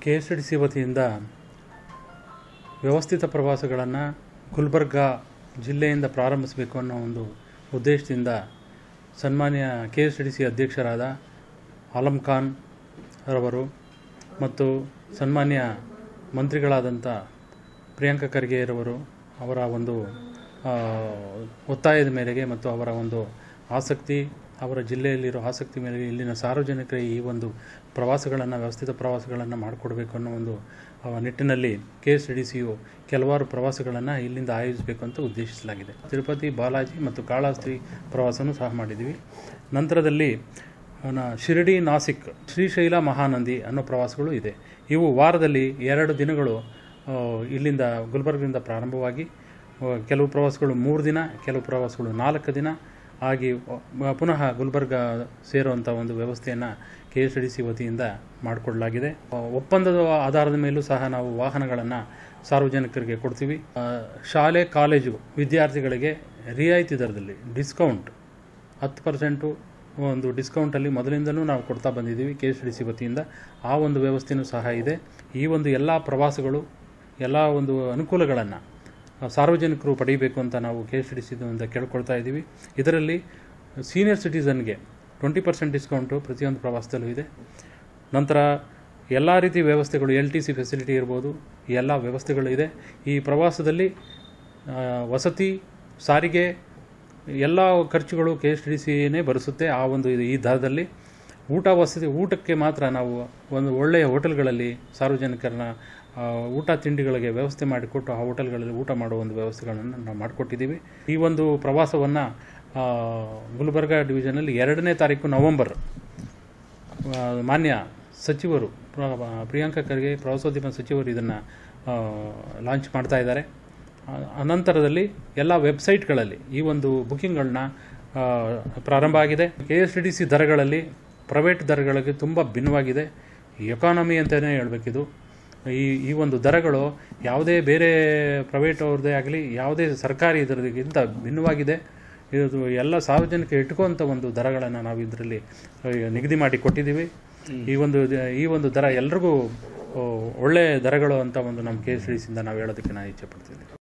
K S D C ವತಿಯಿಂದ ವ್ಯವಸ್ಥಿತ ಪ್ರವಾಸಗಳನ್ನು ಗುಲ್ಬರ್ಗ ಜಿಲ್ಲೆಯಿಂದ ಪ್ರಾರಂಭಿಸಬೇಕು ಅನ್ನೋ ಒಂದು ಉದ್ದೇಶದಿಂದ ಸನ್ಮಾನ್ಯ ಕೆ ಎಸ್ ಡಿ ಸಿ ಅಧ್ಯಕ್ಷರಾದ ಆಲಂ ಖಾನ್ ರವರು ಮತ್ತು ಸನ್ಮಾನ್ಯ ಮಂತ್ರಿಗಳಾದಂಥ ಪ್ರಿಯಾಂಕ ಖರ್ಗೆರವರು ಅವರ ಒಂದು ಆ, ಒತ್ತಾಯದ ಮೇರೆಗೆ ಮತ್ತು ಅವರ ಒಂದು ಆಸಕ್ತಿ ಅವರ ಜಿಲ್ಲೆಯಲ್ಲಿರೋ ಆಸಕ್ತಿ ಮೇರೆಗೆ ಇಲ್ಲಿನ ಸಾರ್ವಜನಿಕರಿಗೆ ಈ ಒಂದು ಪ್ರವಾಸಗಳನ್ನು ವ್ಯವಸ್ಥಿತ ಪ್ರವಾಸಗಳನ್ನು ಮಾಡಿಕೊಡ್ಬೇಕು ಅನ್ನೋ ಒಂದು ಆ, ನಿಟ್ಟಿನಲ್ಲಿ ಕೆ ಎಸ್ ಡಿ ಸಿ ಯು ಕೆಲವಾರು ಪ್ರವಾಸಗಳನ್ನು ಇಲ್ಲಿಂದ ಆಯೋಜಿಸಬೇಕು ಅಂತ ಉದ್ದೇಶಿಸಲಾಗಿದೆ ತಿರುಪತಿ ಬಾಲಾಜಿ ಮತ್ತು ಕಾಳಹಸ್ತಿ ಪ್ರವಾಸನೂ ಸಹ ಮಾಡಿದ್ದೀವಿ ನಂತರದಲ್ಲಿ ನ- ಶಿರಡಿ ನಾಸಿಕ್ ಶ್ರೀಶೈಲ ಮಹಾನಂದಿ ಅನ್ನೋ ಪ್ರವಾಸಗಳು ಇದೆ ಇವು ವಾರದಲ್ಲಿ ಎರಡು ದಿನಗಳು ಆ, ಇಲ್ಲಿಂದ ಗುಲ್ಬರ್ಗದಿಂದ ಪ್ರಾರಂಭವಾಗಿ ಆ, ಕೆಲವು ಪ್ರವಾಸಗಳು ಮೂರು ದಿನ ಕೆಲವು ಪ್ರವಾಸಗಳು ನಾಲ್ಕು ದಿನ ಆಗಿ ಆ, ಪುನಃ ಗುಲ್ಬರ್ಗ ಸೇರುವಂಥ ಒಂದು ವ್ಯವಸ್ಥೆಯನ್ನು ಕೆ ಎಸ್ ಡಿ ಸಿ ವತಿಯಿಂದ ಮಾಡಿಕೊಡಲಾಗಿದೆ ಆ, ಒಪ್ಪಂದದ ಆಧಾರದ ಮೇಲೂ ಸಹ ನಾವು ವಾಹನಗಳನ್ನು ಸಾರ್ವಜನಿಕರಿಗೆ ಕೊಡ್ತೀವಿ ಆ, ಶಾಲೆ ಕಾಲೇಜು ವಿದ್ಯಾರ್ಥಿಗಳಿಗೆ ರಿಯಾಯಿತಿ ದರದಲ್ಲಿ ಡಿಸ್ಕೌಂಟ್ ಹತ್ತು ಪರ್ಸೆಂಟು ಒಂದು ಡಿಸ್ಕೌಂಟಲ್ಲಿ ಮೊದಲಿಂದಲೂ ನಾವು ಕೊಡ್ತಾ ಬಂದಿದ್ದೀವಿ ಕೆ ಎಸ್ ಡಿ ಸಿ ವತಿಯಿಂದ ಆ ಒಂದು ವ್ಯವಸ್ಥೆಯೂ ಸಹ ಇದೆ ಈ ಒಂದು ಎಲ್ಲ ಪ್ರವಾಸಗಳು ಎಲ್ಲ ಒಂದು ಅನುಕೂಲಗಳನ್ನು ಸಾರ್ವಜನಿಕರು ಪಡೀಬೇಕು ಅಂತ ನಾವು ಕೆ ಎಸ್ ಡಿ ಸಿಯಿಂದ ಕೇಳ್ಕೊಳ್ತಾ ಇದ್ದೀವಿ ಇದರಲ್ಲಿ ಸೀನಿಯರ್ ಸಿಟಿಸನ್ಗೆ ಟ್ವೆಂಟಿ ಪರ್ಸೆಂಟ್ ಡಿಸ್ಕೌಂಟು ಪ್ರತಿಯೊಂದು ಪ್ರವಾಸದಲ್ಲೂ ಇದೆ ನಂತರ ಎಲ್ಲ ರೀತಿ ವ್ಯವಸ್ಥೆಗಳು ಎಲ್ ಟಿ ಸಿ ಫೆಸಿಲಿಟಿ ಇರ್ಬೋದು ಈ ಎಲ್ಲ ವ್ಯವಸ್ಥೆಗಳು ಇದೆ ಈ ಪ್ರವಾಸದಲ್ಲಿ ಆ, ವಸತಿ ಸಾರಿಗೆ ಎಲ್ಲ ಖರ್ಚುಗಳು ಕೆ ಎಸ್ ಡಿ ಸಿನೇ ಭರಿಸುತ್ತೆ ಆ ಒಂದು ಇದು- ಈ ದರದಲ್ಲಿ ಊಟ ವಸತಿ ಊಟಕ್ಕೆ ಮಾತ್ರ ನಾವು ಒಂದು ಒಳ್ಳೆಯ ಹೋಟೆಲ್ಗಳಲ್ಲಿ ಸಾರ್ವಜನಿಕರನ್ನ ಆ, ಊಟ ತಿಂಡಿಗಳಿಗೆ ವ್ಯವಸ್ಥೆ ಮಾಡಿಕೊಟ್ಟು ಆ ಹೋಟೆಲ್ಗಳಲ್ಲಿ ಊಟ ಮಾಡುವ ಒಂದು ವ್ಯವಸ್ಥೆಗಳನ್ನು ನಾವು ಮಾಡಿಕೊಟ್ಟಿದ್ದೀವಿ ಈ ಒಂದು ಪ್ರವಾಸವನ್ನು ಗುಲ್ಬರ್ಗ ಡಿವಿಷನಲ್ಲಿ ಎರಡನೇ ತಾರೀಕು ನವಂಬರ್ ಆ, ಮಾನ್ಯ ಸಚಿವರು ಪ್ರ- ಪ್ರಿಯಾಂಕ ಖರ್ಗೆ ಪ್ರವಾಸೋದ್ಯಮ ಸಚಿವರು ಇದನ್ನು ಲಾಂಚ್ ಮಾಡ್ತಾ ಇದ್ದಾರೆ ಆ- ಅನಂತರದಲ್ಲಿ ಎಲ್ಲ ವೆಬ್ಸೈಟ್ಗಳಲ್ಲಿ ಈ ಒಂದು ಬುಕ್ಕಿಂಗ್ಗಳನ್ನ ಪ್ರಾರಂಭ ಆಗಿದೆ ಕೆ ಎಸ್ ಡಿ ಸಿ ದರಗಳಲ್ಲಿ ಪ್ರೈವೇಟ್ ದರಗಳಿಗೆ ತುಂಬ ಭಿನ್ನವಾಗಿದೆ ಎಕಾನಮಿ ಅಂತಲೇ ಹೇಳಬೇಕಿದು ಈ ಈ ಒಂದು ದರಗಳು ಯಾವುದೇ ಬೇರೆ ಪ್ರೈವೇಟ್ ಅವ್ರದ್ದೇ ಆಗಲಿ ಯಾವುದೇ ಸರ್ಕಾರಿ ಇದರಗಿಂತ ಭಿನ್ನವಾಗಿದೆ ಇದು ಎಲ್ಲ ಸಾರ್ವಜನಿಕ ಇಟ್ಕೊಂಥ ಒಂದು ದರಗಳನ್ನು ನಾವು ಇದರಲ್ಲಿ ನಿಗದಿ ಮಾಡಿ ಕೊಟ್ಟಿದ್ದೀವಿ ಈ ಒಂದು ಈ ಒಂದು ದರ ಎಲ್ರಿಗೂ ಆ, ಒಳ್ಳೆಯ ದರಗಳು ಅಂತ ಒಂದು ನಮ್ಮ ಕೆ ಎಸ್ ಡಿ ಸಿಯಿಂದ ನಾವು ಹೇಳೋದಕ್ಕೆ ನಾನು ಇಚ್ಛೆ ಪಡ್ತೀನಿ